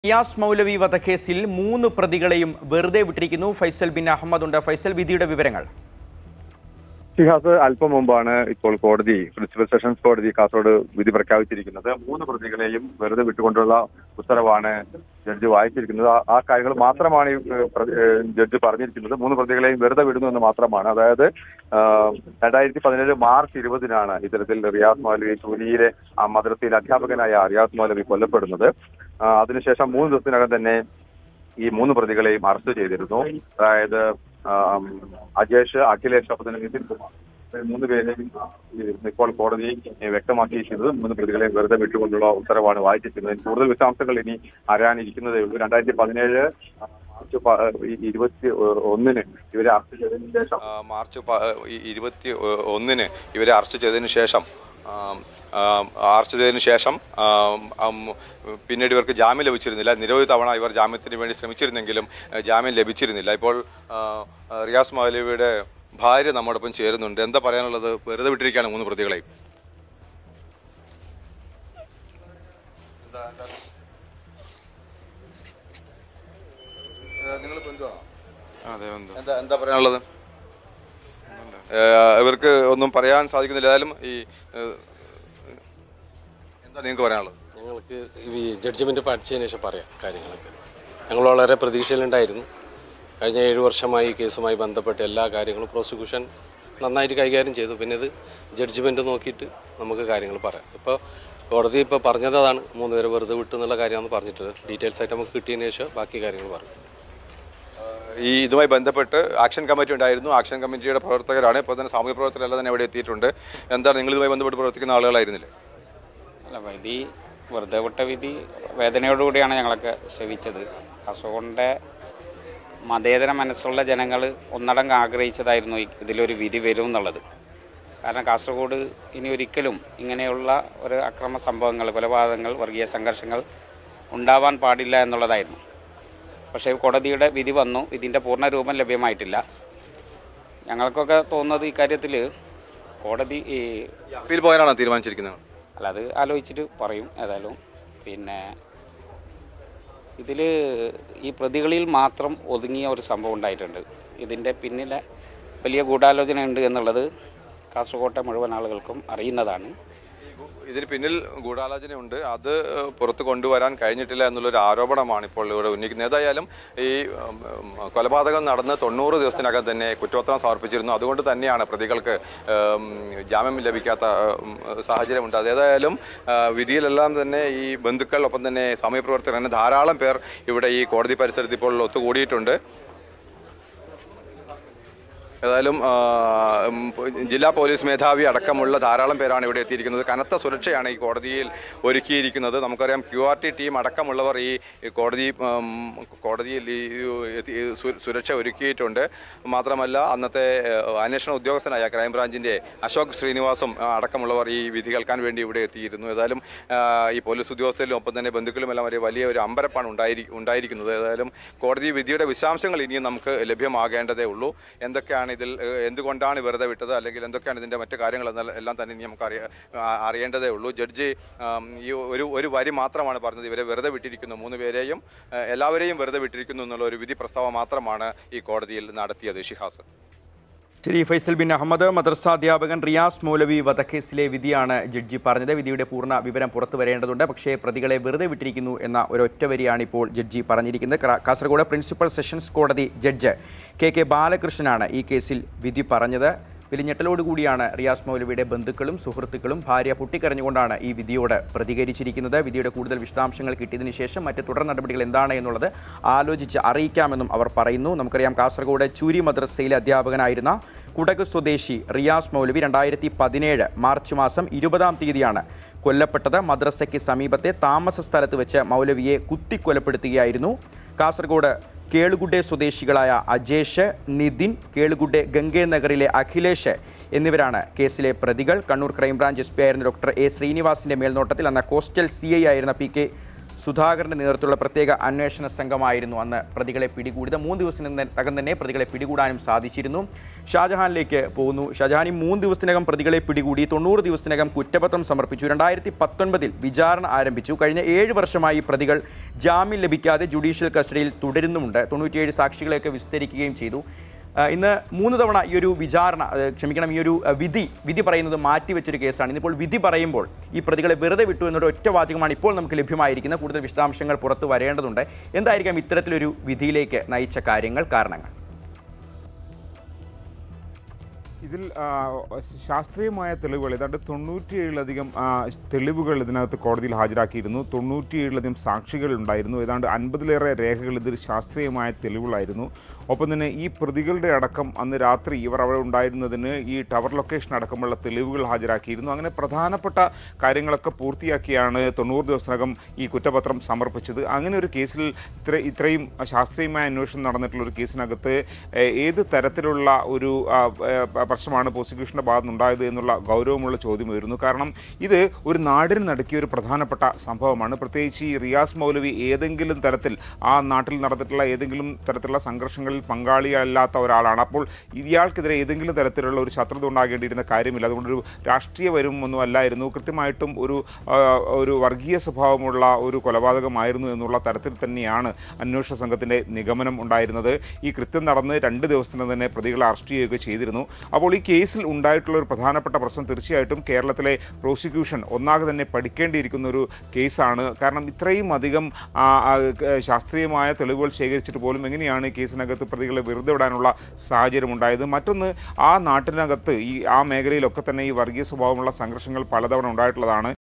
റിയാസ് മൗലവി വധക്കേസിൽ മൂന്ന് പ്രതികളെയും വെറുതെ വിട്ടിരിക്കുന്നു ഫൈസൽ ബിൻ അഹമ്മദ് ഉണ്ട് ഫൈസൽ വിധിയുടെ വിവരങ്ങൾ ഷിഹാസ് അല്പം മുമ്പാണ് ഇപ്പോൾ കോടതി പ്രിൻസിപ്പൽ സെഷൻസ് കോടതി കാസർഗോഡ് വിധി പ്രഖ്യാപിച്ചിരിക്കുന്നത് മൂന്ന് പ്രതികളെയും വെറുതെ വിട്ടുകൊണ്ടുള്ള ഉത്തരവാണ് ജഡ്ജി വായിച്ചിരിക്കുന്നത് ആ- ആ കാര്യങ്ങൾ മാത്രമാണ് ഈ ഏഹ്, പ്രതി- ഏഹ്, ജഡ്ജി പറഞ്ഞിരിക്കുന്നത് മൂന്ന് പ്രതികളെയും വെറുതെ വിടുന്നു എന്ന് മാത്രമാണ് അതായത് ആഹ്, രണ്ടായിരത്തി പതിനേഴ് മാർച്ച് ഇരുപതിനാണ് ഇത്തരത്തിൽ റിയാസ് മൗലവി ചൂലിയിലെ ആ മദ്രസയിലെ അധ്യാപകനായ റിയാസ് മൗലവി കൊല്ലപ്പെടുന്നത് ആഹ്, അതിനുശേഷം മൂന്ന് ദിവസത്തിനകം തന്നെ ഈ മൂന്ന് പ്രതികളെയും അറസ്റ്റ് ചെയ്തിരുന്നു അതായത് ആം, അജേഷ് അഖിലേഷ് ഒപ്പം തന്നെ നിതിൻ കുമാർ ഈ മൂന്ന് പേരെയും ഇപ്പോൾ കോടതി വ്യക്തമാക്കിയിരിക്കുന്നത് മൂന്ന് പ്രതികളെയും വെറുതെ വിട്ടുകൊണ്ടുള്ള ഉത്തരവാണ് വായിച്ചിരിക്കുന്നത് കൂടുതൽ വിശദാംശങ്ങൾ ഇനി അറിയാനിരിക്കുന്നതേ ഉള്ളൂ രണ്ടായിരത്തി പതിനേഴ് മാർച്ച് പ- ഈ ഇരുപത്തി ഒന്നിന് ഇവരെ അറസ്റ്റ് ചെയ്തതിനു ശേഷം ആ, മാർച്ച് പ- ഈ ഇരുപത്തി ഒന്നിന് ഇവരെ അറസ്റ്റ് ചെയ്തതിന് ശേഷം ആം, ആം, അറസ്റ്റ് ചെയ്തതിന് ശേഷം ആം, ആം, പിന്നീട് ഇവർക്ക് ജാമ്യം ലഭിച്ചിരുന്നില്ല നിരവധി തവണ ഇവർ ജാമ്യത്തിന് വേണ്ടി ശ്രമിച്ചിരുന്നെങ്കിലും ആ, ജാമ്യം ലഭിച്ചിരുന്നില്ല ഇപ്പോൾ ആ, റിയാസ് മൗലവിയുടെ ഭാര്യ നമ്മോടൊപ്പം ചേരുന്നുണ്ട് എന്താ പറയാനുള്ളത് വെറുതെ വിട്ടിരിക്കുകയാണ് മൂന്ന് പ്രതികളെയും നിങ്ങൾ ബന്ധുവാണോ അതെ ബന്ധു എന്താ എന്താ പറയാനുള്ളത് ഏഹ് ഇവർക്ക് ഒന്നും പറയാൻ സാധിക്കുന്നില്ല ഏതായാലും ഈ ഏഹ്, എന്താ നിങ്ങൾക്ക് പറയാനുള്ളത് ഞങ്ങൾക്ക് ഈ ജഡ്ജ്മെൻറ്റ് പഠിച്ചതിന് ശേഷം പറയാം കാര്യങ്ങളൊക്കെ ഞങ്ങൾ വളരെ പ്രതീക്ഷയിലുണ്ടായിരുന്നു കഴിഞ്ഞ ഏഴ് വർഷമായി ഈ കേസുമായി ബന്ധപ്പെട്ട എല്ലാ കാര്യങ്ങളും പ്രോസിക്യൂഷൻ നന്നായിട്ട് കൈകാര്യം ചെയ്തു പിന്നെ ഇത് ജഡ്ജ്മെൻറ്റ് നോക്കിയിട്ട് നമുക്ക് കാര്യങ്ങൾ പറയാം ഇപ്പോൾ കോടതി ഇപ്പോൾ പറഞ്ഞതാണ് മൂന്ന് പേരെ വെറുതെ വിട്ടു എന്നുള്ള കാര്യമാണ് പറഞ്ഞിട്ടുള്ളത് ഡീറ്റെയിൽസ് ആയിട്ട് നമുക്ക് കിട്ടിയതിന് ശേഷം ബാക്കി കാര്യങ്ങൾ പറയും ഈ ഇതുമായി ബന്ധപ്പെട്ട് ആക്ഷൻ കമ്മിറ്റി ഉണ്ടായിരുന്നു ആക്ഷൻ കമ്മിറ്റിയുടെ പ്രവർത്തകരാണ് ഇപ്പോൾ തന്നെ സാമൂഹ്യ പ്രവർത്തകരെല്ലാം തന്നെ ഇവിടെ എത്തിയിട്ടുണ്ട് എന്താണ് നിങ്ങൾ ഇതുമായി ബന്ധപ്പെട്ട് പ്രവർത്തിക്കുന്ന ആളുകളായിരുന്നില്ലേ അല്ല വിധി വെറുതെ വിട്ട വിധി വേദനയോടുകൂടിയാണ് ഞങ്ങളൊക്കെ ശ്രവിച്ചത് കാസർഗോഡിൻ്റെ മതേതര മനസ്സുള്ള ജനങ്ങൾ ഒന്നടങ്കം ആഗ്രഹിച്ചതായിരുന്നു ഈ- ഇതിലൊരു വിധി വരും എന്നുള്ളത് കാരണം കാസർഗോഡ് ഇനി ഒരിക്കലും ഇങ്ങനെയുള്ള ഒരു അക്രമ സംഭവങ്ങൾ കൊലപാതകങ്ങൾ വർഗീയ സംഘർഷങ്ങൾ ഉണ്ടാവാൻ പാടില്ല എന്നുള്ളതായിരുന്നു പക്ഷേ കോടതിയുടെ വിധി വന്നു ഇതിൻ്റെ പൂർണ്ണ രൂപം ലഭ്യമായിട്ടില്ല ഞങ്ങൾക്കൊക്കെ തോന്നുന്നത് ഇക്കാര്യത്തിൽ കോടതി ഈ ഈ അപ്പീൽ പോയാലാണോ തീരുമാനിച്ചിരിക്കുന്നത് അല്ല അത് ആലോചിച്ചിട്ട് പറയും ഏതായാലും പിന്നെ ഇതിൽ ഈ പ്രതികളിൽ മാത്രം ഒതുങ്ങിയ ഒരു സംഭവം ഉണ്ടായിട്ടുണ്ട് ഇതിൻ്റെ പിന്നിലെ വലിയ ഗൂഢാലോചന ഉണ്ട് എന്നുള്ളത് കാസർകോട്ടെ മുഴുവൻ ആളുകൾക്കും അറിയുന്നതാണ് ഇതിന് പിന്നിൽ ഗൂഢാലോചനയുണ്ട് അത് ഏഹ്, പുറത്ത് കൊണ്ടുവരാൻ കഴിഞ്ഞിട്ടില്ല എന്നുള്ളൊരു ആരോപണമാണ് ഇപ്പോൾ ഇവിടെ ഉന്നയിക്കുന്നത് ഏതായാലും ഈ ഉം, ഉം, കൊലപാതകം നടന്ന് തൊണ്ണൂറ് ദിവസത്തിനകം തന്നെ കുറ്റപത്രം സമർപ്പിച്ചിരുന്നു അതുകൊണ്ട് തന്നെയാണ് പ്രതികൾക്ക് ഉം, ജാമ്യം ലഭിക്കാത്ത ഉം, സാഹചര്യമുണ്ട് അതേതായാലും ആ, വിധിയിലെല്ലാം തന്നെ ഈ ബന്ധുക്കൾ ഒപ്പം തന്നെ സമയപ്രവർത്തകർ അങ്ങനെ ധാരാളം പേർ ഇവിടെ ഈ കോടതി പരിസരത്ത് ഇപ്പോൾ ഒത്തുകൂടിയിട്ടുണ്ട് ഏതായാലും ആ, ഉം, ജില്ലാ പോലീസ് മേധാവി അടക്കമുള്ള ധാരാളം പേരാണ് ഇവിടെ എത്തിയിരിക്കുന്നത് കനത്ത സുരക്ഷയാണ് ഈ കോടതിയിൽ ഒരുക്കിയിരിക്കുന്നത് നമുക്കറിയാം ക്യു ആർ ടി ടീം അടക്കമുള്ളവർ ഈ കോടതി ഉം, കോടതിയിൽ ഈ എത്തി- ഈ സു- സുരക്ഷ ഒരുക്കിയിട്ടുണ്ട് മാത്രമല്ല അന്നത്തെ ഏഹ്, അന്വേഷണ ഉദ്യോഗസ്ഥനായ ക്രൈംബ്രാഞ്ചിന്റെ അശോക് ശ്രീനിവാസും ആ, അടക്കമുള്ളവർ ഈ വിധി കേൾക്കാൻ വേണ്ടി ഇവിടെ എത്തിയിരുന്നു ഏതായാലും ആ, ഈ പോലീസ് ഉദ്യോഗസ്ഥരിലും ഒപ്പം തന്നെ ബന്ധുക്കളുമെല്ലാം ഒരു വലിയ ഒരു അമ്പരപ്പാണ് ഉണ്ടായിരി ഉണ്ടായിരിക്കുന്നത് ഏതായാലും കോടതി വിധിയുടെ വിശദാംശങ്ങൾ ഇനിയും നമുക്ക് ലഭ്യമാകേണ്ടതേ ഉള്ളൂ എന്തൊക്കെയാണ് ഇതിൽ ഏഹ്, എന്തുകൊണ്ടാണ് വെറുതെ വിട്ടത് അല്ലെങ്കിൽ എന്തൊക്കെയാണ് ഇതിന്റെ മറ്റു കാര്യങ്ങൾ എന്നാൽ- എല്ലാം തന്നെ ഇനി നമുക്ക് അറിയ ആ- അറിയേണ്ടതേ ഉള്ളൂ ജഡ്ജി ആം, ഈ ഒരു ഒരു വരി മാത്രമാണ് പറഞ്ഞത് ഇവരെ വെറുതെ വിട്ടിരിക്കുന്നു മൂന്ന് പേരെയും ഏഹ്, എല്ലാവരെയും വെറുതെ വിട്ടിരിക്കുന്നു എന്നുള്ള ഒരു വിധി പ്രസ്താവം മാത്രമാണ് ഈ കോടതിയിൽ നടത്തിയത് ഷിഹാസ് ശരി ഫൈസൽ ബിൻ അഹമ്മദ് മദ്രസ അധ്യാപകൻ റിയാസ് മൗലവി വധക്കേസിലെ വിധിയാണ് ജഡ്ജി പറഞ്ഞത് വിധിയുടെ പൂർണ്ണ വിവരം പുറത്തു വരേണ്ടതുണ്ട് പക്ഷേ പ്രതികളെ വെറുതെ വിട്ടിരിക്കുന്നു എന്ന ഒരൊറ്റ വരിയാണ് ഇപ്പോൾ ജഡ്ജി പറഞ്ഞിരിക്കുന്നത് ക്ര- കാസർഗോഡ് പ്രിൻസിപ്പൽ സെഷൻസ് കോടതി ജഡ്ജ് കെ കെ ബാലകൃഷ്ണനാണ് ഈ കേസിൽ വിധി പറഞ്ഞത് വലിഞ്ഞെട്ടലോടുകൂടിയാണ് റിയാസ് മൗലവിയുടെ ബന്ധുക്കളും സുഹൃത്തുക്കളും ഭാര്യ പൊട്ടിക്കരഞ്ഞുകൊണ്ടാണ് ഈ വിധിയോട് പ്രതികരിച്ചിരിക്കുന്നത് വിധിയുടെ കൂടുതൽ വിശദാംശങ്ങൾ കിട്ടിയതിന് ശേഷം മറ്റ് തുടർ നടപടികൾ എന്താണ് എന്നുള്ളത് ആലോചിച്ച് അറിയിക്കാമെന്നും അവർ പറയുന്നു നമുക്കറിയാം കാസർഗോഡ് ചൂരി മദ്രസയിലെ അധ്യാപകനായിരുന്ന കുടക് സ്വദേശി റിയാസ് മൗലവി രണ്ടായിരത്തി പതിനേഴ് മാർച്ച് മാസം ഇരുപതാം തീയതിയാണ് കൊല്ലപ്പെട്ടത് മദ്രസയ്ക്ക് സമീപത്തെ താമസ സ്ഥലത്ത് വെച്ച് മൗലവിയെ കുത്തിക്കൊലപ്പെടുത്തുകയായിരുന്നു കാസർഗോഡ് കേളുകുഡെ സ്വദേശികളായ അജേഷ് നിതിൻ കേളുകുഡെ ഗംഗേ നഗറിലെ അഖിലേഷ് എന്നിവരാണ് കേസിലെ പ്രതികൾ കണ്ണൂർ ക്രൈംബ്രാഞ്ച് എസ് പി ആയിരുന്ന ഡോക്ടർ എ ശ്രീനിവാസിന്റെ മേൽനോട്ടത്തിൽ അന്ന് കോസ്റ്റൽ സി ഐ ആയിരുന്ന പി കെ സുധാകരന്റെ നേതൃത്വത്തിലുള്ള പ്രത്യേക അന്വേഷണ സംഘമായിരുന്നു അന്ന് പ്രതികളെ പിടികൂടിയത് മൂന്ന് ദിവസത്തിനകം തന്നെ പ്രതികളെ പിടികൂടാനും സാധിച്ചിരുന്നു ഷാജഹാനിലേക്ക് പോകുന്നു ഷാജഹാൻ ഈ മൂന്ന് ദിവസത്തിനകം പ്രതികളെ പിടികൂടി തൊണ്ണൂറ് ദിവസത്തിനകം കുറ്റപത്രം സമർപ്പിച്ചു രണ്ടായിരത്തി പത്തൊൻപതിൽ വിചാരണ ആരംഭിച്ചു കഴിഞ്ഞ ഏഴ് വർഷമായി പ്രതികൾ ജാമ്യം ലഭിക്കാതെ ജുഡീഷ്യൽ കസ്റ്റഡിയിൽ തുടരുന്നുമുണ്ട് തൊണ്ണൂറ്റിയേഴ് സാക്ഷികളെയൊക്കെ വിസ്തരിക്കുകയും ചെയ്തു ആ, ഇന്ന് മൂന്ന് തവണ ഈ ഒരു വിചാരണ അത് ക്ഷമിക്കണം ഈ ഒരു ആ, വിധി വിധി പറയുന്നത് മാറ്റിവെച്ചൊരു കേസാണ് ഇന്നിപ്പോൾ വിധി പറയുമ്പോൾ ഈ പ്രതികളെ വെറുതെ വിട്ടു എന്നൊരു ഒറ്റ വാചകമാണ് ഇപ്പോൾ നമുക്ക് ലഭ്യമായിരിക്കുന്നത് കൂടുതൽ വിശദാംശങ്ങൾ പുറത്തു വരേണ്ടതുണ്ട് എന്തായിരിക്കാം ഇത്തരത്തിലൊരു വിധിയിലേക്ക് നയിച്ച കാര്യങ്ങൾ കാരണങ്ങൾ ഇതിൽ ആ, ശാസ്ത്രീയമായ തെളിവുകൾ ഏതാണ്ട് തൊണ്ണൂറ്റിയേഴിലധികം ആ, തെളിവുകൾ ഇതിനകത്ത് കോടതിയിൽ ഹാജരാക്കിയിരുന്നു തൊണ്ണൂറ്റിയേഴിലധികം സാക്ഷികൾ ഉണ്ടായിരുന്നു ഏതാണ്ട് അൻപതിലേറെ രേഖകൾ ഇതിൽ ശാസ്ത്രീയമായ തെളിവുകളായിരുന്നു ഒപ്പം തന്നെ ഈ പ്രതികളുടെ അടക്കം അന്ന് രാത്രി ഇവർ അവിടെ ഉണ്ടായിരുന്നതിന് ഈ ടവർ ലൊക്കേഷൻ അടക്കമുള്ള തെളിവുകൾ ഹാജരാക്കിയിരുന്നു അങ്ങനെ പ്രധാനപ്പെട്ട കാര്യങ്ങളൊക്കെ പൂർത്തിയാക്കിയാണ് തൊണ്ണൂറ് ദിവസത്തിനകം ഈ കുറ്റപത്രം സമർപ്പിച്ചത് അങ്ങനെ ഒരു കേസിൽ ഇത്ര ഇത്രയും ശാസ്ത്രീയമായ അന്വേഷണം നടന്നിട്ടുള്ള ഒരു കേസിനകത്ത് ഏഹ്, ഏത് തരത്തിലുള്ള ഒരു ആ, ഏഹ്, പ്രശ്നമാണ് പ്രോസിക്യൂഷൻ്റെ ഭാഗത്ത് നിന്നുണ്ടായത് എന്നുള്ള ഗൗരവമുള്ള ചോദ്യം വരുന്നു കാരണം ഇത് ഒരു നാടിന് നടുക്കിയ ഒരു പ്രധാനപ്പെട്ട സംഭവമാണ് പ്രത്യേകിച്ച് ഈ റിയാസ് മൗലവി ഏതെങ്കിലും തരത്തിൽ ആ നാട്ടിൽ നടന്നിട്ടുള്ള ഏതെങ്കിലും തരത്തിലുള്ള സംഘർഷങ്ങളിൽ പങ്കാളിയല്ലാത്ത ഒരാളാണ് അപ്പോൾ ഇയാൾക്കെതിരെ ഏതെങ്കിലും തരത്തിലുള്ള ഒരു ശത്രുത ഉണ്ടാകേണ്ടിയിരുന്ന കാര്യമില്ല അതുകൊണ്ടൊരു രാഷ്ട്രീയ വരുമൊന്നും അല്ലായിരുന്നു കൃത്യമായിട്ടും ഒരു ആ, ഒരു വർഗീയ സ്വഭാവമുള്ള ഒരു കൊലപാതകമായിരുന്നു എന്നുള്ള തരത്തിൽ തന്നെയാണ് അന്വേഷണ സംഘത്തിൻ്റെ നിഗമനം ഉണ്ടായിരുന്നത് ഈ കൃത്യം നടന്ന് രണ്ട് ദിവസത്തിന് തന്നെ പ്രതികളെ അറസ്റ്റ് ചെയ്യുകയൊക്കെ ചെയ്തിരുന്നു അപ്പോൾ ഈ കേസിൽ ഉണ്ടായിട്ടുള്ള ഒരു പ്രധാനപ്പെട്ട പ്രശ്നം തീർച്ചയായിട്ടും കേരളത്തിലെ പ്രോസിക്യൂഷൻ ഒന്നാകെ തന്നെ പഠിക്കേണ്ടിയിരിക്കുന്ന ഒരു കേസാണ് കാരണം ഇത്രയും അധികം ആ, ആ, ക- ശാസ്ത്രീയമായ തെളിവുകൾ ശേഖരിച്ചിട്ട് പോലും എങ്ങനെയാണ് ഈ കേസിനകത്ത് പ്രതികളെ വെറുതെ വിടാനുള്ള സാഹചര്യം ഉണ്ടായത് മറ്റൊന്ന് ആ നാട്ടിനകത്ത് ഈ ആ മേഖലയിലൊക്കെ തന്നെ ഈ വർഗീയ സ്വഭാവമുള്ള സംഘർഷങ്ങൾ പലതവണ ഉണ്ടായിട്ടുള്ളതാണ്